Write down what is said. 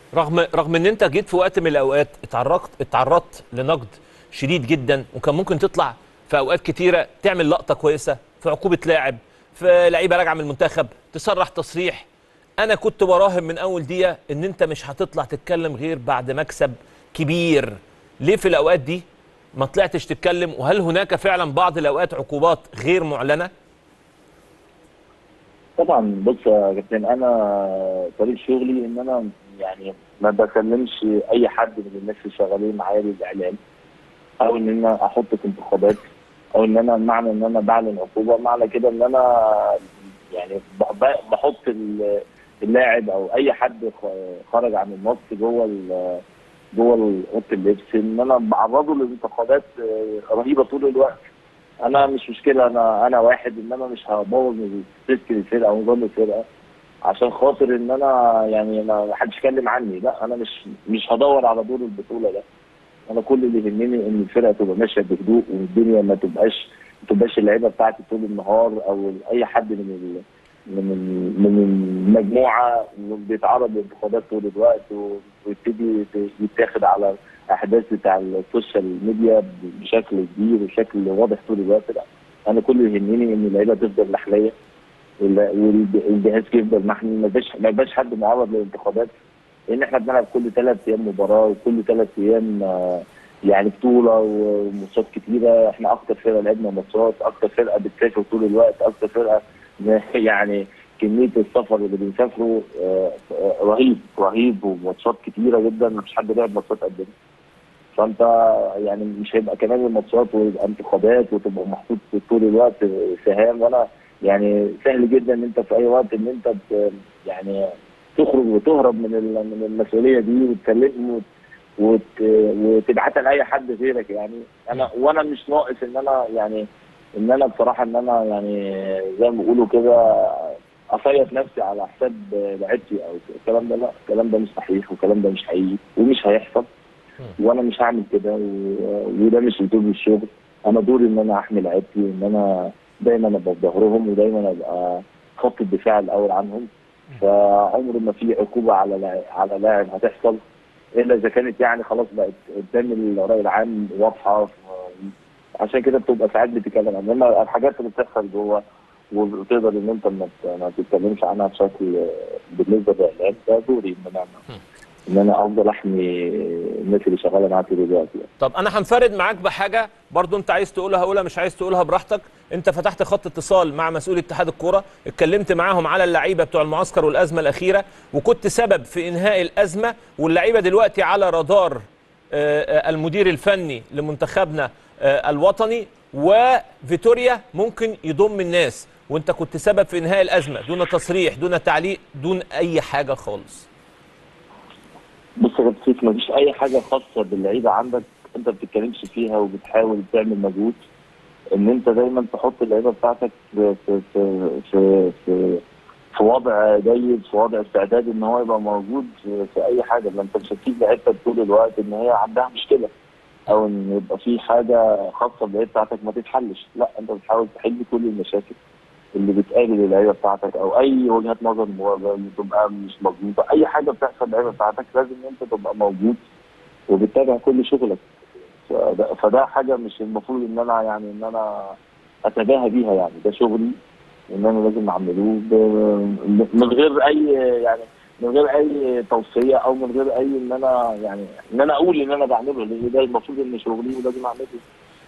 رغم رغم ان انت جيت في وقت من الاوقات اتعرضت اتعرضت لنقد شديد جدا وكان ممكن تطلع في اوقات كتيره تعمل لقطه كويسه في عقوبه لاعب في لعيبه راجعه من المنتخب تصرح تصريح انا كنت براهن من اول دقيقه ان انت مش هتطلع تتكلم غير بعد مكسب كبير ليه في الاوقات دي ما طلعتش تتكلم وهل هناك فعلا بعض الاوقات عقوبات غير معلنه طبعا بص يا كابتن انا طريق شغلي ان انا يعني ما بكلمش اي حد من الناس اللي شغالين معايا بالاعلام او ان انا احط في انتخابات او ان انا معنى ان انا بعلن عقوبه معنى كده ان انا يعني ب- بحط ال- اللاعب او اي حد خ- خرج عن النص جوه ال- جوه اوضه اللبس ان انا بعرضه لانتقادات آه، رهيبه طول الوقت انا مش مشكله انا انا واحد ان انا مش هبوظ سلك الفرقه او نظام الفرقه عشان خاطر ان انا يعني ما ما حدش يتكلم عني لا انا مش مش هدور على دور البطوله ده انا كل اللي يهمني ان الفرقه تبقى ماشيه بهدوء والدنيا ما تبقاش ما تبقاش اللعيبه بتاعتي طول النهار او اي حد من ال من ال من المجموعه بيتعرض لانتقادات طول الوقت و- ويبتدي يتاخد على الاحداث بتاع السوشيال ميديا بشكل كبير وشكل واضح طول الوقت لا انا كل اللي يهمني ان اللعيبه تفضل محليه وال- والجهاز يفضل محمي ما يبقاش ما يبقاش حد معرض للانتقادات لان احنا بنلعب كل ثلاث ايام مباراه وكل ثلاث ايام آه، يعني بطوله وماتشات كتيره احنا اكتر فرقه لعبنا ماتشات اكتر فرقه بتسافر طول الوقت اكتر فرقه يعني كميه السفر اللي بنسافره آه، آه، رهيب رهيب وماتشات كتيره جدا مفيش حد لعب ماتشات قدنا فانت يعني مش هيبقى كمان الماتشات ويبقى انتقادات وتبقى محطوط طول الوقت سهام وانا يعني سهل جدا ان انت في اي وقت ان انت ت- يعني تخرج وتهرب من ال- من المسؤوليه دي وتكلمهم وت- وت- وتبعتها لاي حد غيرك يعني انا وانا مش ناقص ان انا يعني ان انا بصراحه ان انا يعني زي ما بيقولوا كده اصيف نفسي على حساب لعيبتي او الكلام ده لا الكلام ده مش صحيح والكلام ده مش حقيقي ومش هيحصل وانا مش هعمل كده و- وده مش اسلوب الشغل انا دوري ان انا احمي لعيبتي وان انا دايما ابقى في ظهرهم ودايما ابقى خط الدفاع الاول عنهم فعمر ما في عقوبه على لاعب على لاعب هتحصل الا اذا كانت يعني خلاص بقت قدام الراي العام واضحه ف- عشان كده بتبقى ساعات بتتكلم عنها انما الحاجات اللي بتحصل جوه وتقدر ان انت ما ت- ما تتكلمش عنها بشكل بالنسبه للاعلام ده دوري ان انا ان انا افضل احمي الناس اللي شغاله معايا طول الوقت يعني. طب انا هنفرد معاك بحاجه برضو انت عايز تقولها قولها مش عايز تقولها براحتك انت فتحت خط اتصال مع مسؤول اتحاد الكوره اتكلمت معاهم على اللعيبه بتوع المعسكر والازمه الاخيره وكنت سبب في انهاء الازمه واللعيبه دلوقتي على رادار آه، آه، المدير الفني لمنتخبنا آه، الوطني وفيتوريا ممكن يضم الناس وانت كنت سبب في انهاء الازمه دون تصريح دون تعليق دون اي حاجه خالص بص يا كابتن سيف مفيش اي حاجه خاصه باللعيبه عندك انت ما بتتكلمش فيها وبتحاول تعمل مجهود ان انت دايما تحط اللعيبه بتاعتك في في في في, في, في وضع جيد في وضع استعداد ان هو يبقى موجود في, في اي حاجه ما انت مش هتسيب لعيبتك طول الوقت ان هي عندها مشكله او ان يبقى في حاجه خاصه باللعيبه بتاعتك ما تتحلش لا انت بتحاول تحل كل المشاكل اللي بتقابل اللعيبه بتاعتك او اي وجهه نظر م- تبقى مش مظبوطه اي حاجه بتحصل اللعيبه بتاعتك لازم انت تبقى موجود وبتتابع كل شغلك فده, فده حاجه مش المفروض ان انا يعني ان انا اتباهى بيها يعني ده شغلي وان انا لازم اعمله ب- من غير اي يعني من غير اي توصيه او من غير اي ان انا يعني ان انا اقول ان انا بعمله لان ده المفروض ان شغلي ولازم اعمله